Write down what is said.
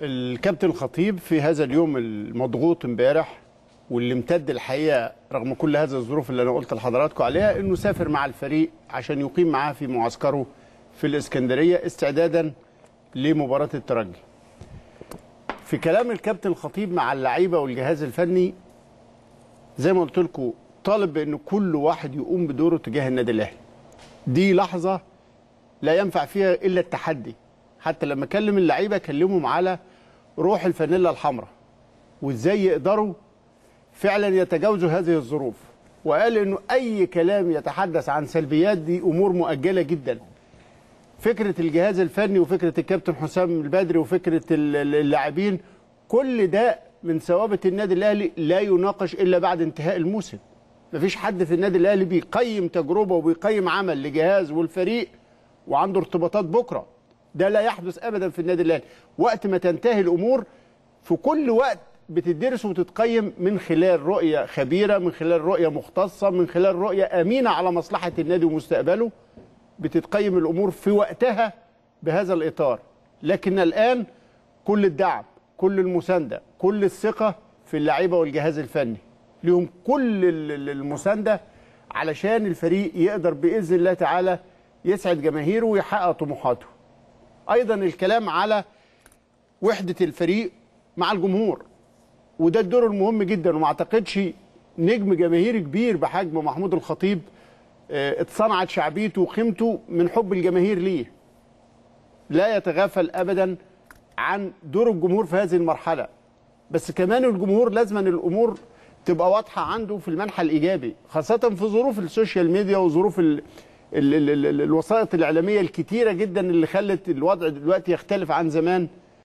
الكابتن الخطيب في هذا اليوم المضغوط امبارح واللي امتد الحقيقه رغم كل هذه الظروف اللي انا قلت لحضراتكم عليها انه سافر مع الفريق عشان يقيم معاه في معسكره في الاسكندريه استعدادا لمباراه الترجي. في كلام الكابتن الخطيب مع اللعيبه والجهاز الفني زي ما قلت لكم طالب بان كل واحد يقوم بدوره تجاه النادي الاهلي. دي لحظه لا ينفع فيها الا التحدي. حتى لما كلم اللعيبه كلمهم على روح الفانيلا الحمراء وازاي يقدروا فعلا يتجاوزوا هذه الظروف وقال انه اي كلام يتحدث عن سلبيات دي امور مؤجله جدا فكره الجهاز الفني وفكره الكابتن حسام البدري وفكره اللاعبين كل ده من ثوابت النادي الاهلي لا يناقش الا بعد انتهاء الموسم مفيش حد في النادي الاهلي بيقيم تجربه وبيقيم عمل لجهاز والفريق وعنده ارتباطات بكره ده لا يحدث ابدا في النادي الاهلي وقت ما تنتهي الامور في كل وقت بتدرس وتتقيم من خلال رؤيه خبيره من خلال رؤيه مختصه من خلال رؤيه امينه على مصلحه النادي ومستقبله بتتقيم الامور في وقتها بهذا الاطار لكن الان كل الدعم كل المسانده كل الثقه في اللعيبه والجهاز الفني لهم كل المسانده علشان الفريق يقدر باذن الله تعالى يسعد جماهيره ويحقق طموحاته ايضا الكلام على وحده الفريق مع الجمهور وده الدور المهم جدا وما اعتقدش نجم جماهيري كبير بحجم محمود الخطيب اه اتصنعت شعبيته وقيمته من حب الجماهير ليه لا يتغافل ابدا عن دور الجمهور في هذه المرحله بس كمان الجمهور لازم أن الامور تبقى واضحه عنده في المنحى الايجابي خاصه في ظروف السوشيال ميديا وظروف ال ال ال ال الوسائط الاعلاميه الكتيره جدا اللي خلت الوضع دلوقتي يختلف عن زمان